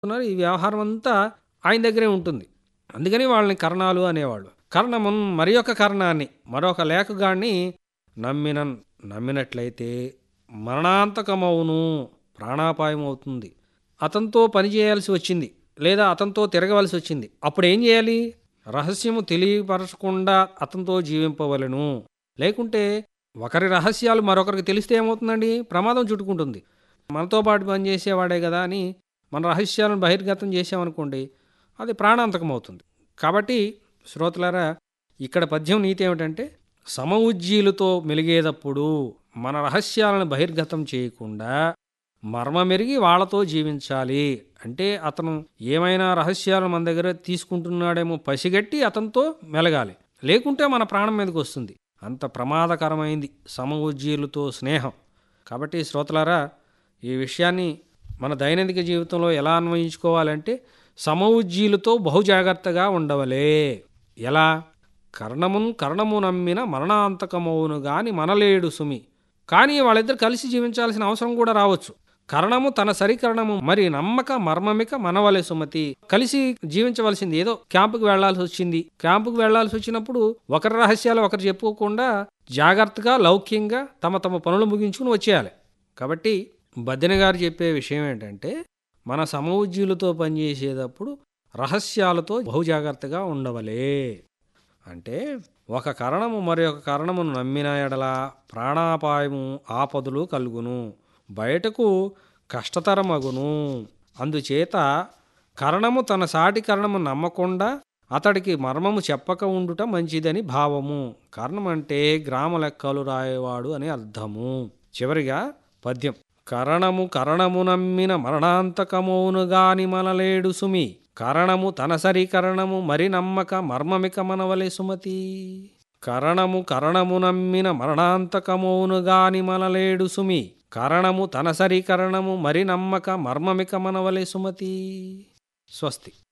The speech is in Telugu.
ఉన్నారు ఈ వ్యవహారం అంతా ఆయన దగ్గరే ఉంటుంది అందుకని వాళ్ళని కర్ణాలు అనేవాళ్ళు కర్ణము మరి ఒక కర్ణాన్ని మరొక లేఖగాన్ని నమ్మిన నమ్మినట్లయితే మరణాంతకమవును ప్రాణాపాయం అవుతుంది అతనితో పని చేయాల్సి వచ్చింది లేదా అతనితో తిరగవలసి వచ్చింది అప్పుడు ఏం చేయాలి రహస్యము తెలియపరచకుండా అతనితో జీవింపవలను లేకుంటే ఒకరి రహస్యాలు మరొకరికి తెలిస్తే ఏమవుతుందండి ప్రమాదం చుట్టుకుంటుంది మనతో పాటు పనిచేసేవాడే కదా అని మన రహస్యాలను బహిర్గతం చేసామనుకోండి అది ప్రాణాంతకం అవుతుంది కాబట్టి శ్రోతలారా ఇక్కడ పద్యం నీతి ఏమిటంటే సమఉజ్జీలతో మెలిగేటప్పుడు మన రహస్యాలను బహిర్గతం చేయకుండా మర్మమెరిగి వాళ్ళతో జీవించాలి అంటే అతను ఏమైనా రహస్యాలు మన దగ్గర తీసుకుంటున్నాడేమో పసిగట్టి అతనితో మెలగాలి లేకుంటే మన ప్రాణం మీదకి వస్తుంది అంత ప్రమాదకరమైంది సమఉజ్జీలతో స్నేహం కాబట్టి శ్రోతలారా ఈ విషయాన్ని మన దైనందిక జీవితంలో ఎలా అన్వయించుకోవాలంటే సమఉజ్జీలతో బహుజాగ్రత్తగా ఉండవలే ఎలా కర్ణమున్ కర్ణము నమ్మిన మరణాంతకమవును గాని మనలేడు సుమి కానీ వాళ్ళిద్దరు కలిసి జీవించాల్సిన అవసరం కూడా రావచ్చు కరణము తన సరికరణము మరి నమ్మక మర్మమిక మనవలే సుమతి కలిసి జీవించవలసింది ఏదో క్యాంపుకి వెళ్లాల్సి వచ్చింది క్యాంపుకి వెళ్లాల్సి వచ్చినప్పుడు ఒకరి రహస్యాలు ఒకరు చెప్పుకోకుండా జాగ్రత్తగా లౌక్యంగా తమ తమ పనులు ముగించుకుని వచ్చేయాలి కాబట్టి బద్దెన గారు చెప్పే విషయం ఏంటంటే మన సమవుజ్జీలతో పనిచేసేటప్పుడు రహస్యాలతో బహుజాగ్రత్తగా ఉండవలే అంటే ఒక కరణము మరి ఒక కరణమును నమ్మిన ఎడల ప్రాణాపాయము ఆపదలు కలుగును బయటకు కష్టతరమగును అందుచేత కరణము తన సాటి కరణము నమ్మకుండా అతడికి మర్మము చెప్పక ఉండుట మంచిదని భావము కారణం అంటే గ్రామ లెక్కలు రాయేవాడు అని అర్థము చివరిగా పద్యం కరణము కరణము నమ్మిన మరణాంతకమౌను గాని మనలేడు సుమి కరణము తనసరి కరణము మరి నమ్మక మర్మమిక మనవలే సుమతి కరణము కరణము నమ్మిన మరణాంతకమౌను గాని మనలేడు సుమి కరణము తనసరి కరణము మరి నమ్మక మర్మమిక మనవలే సుమతి స్వస్తి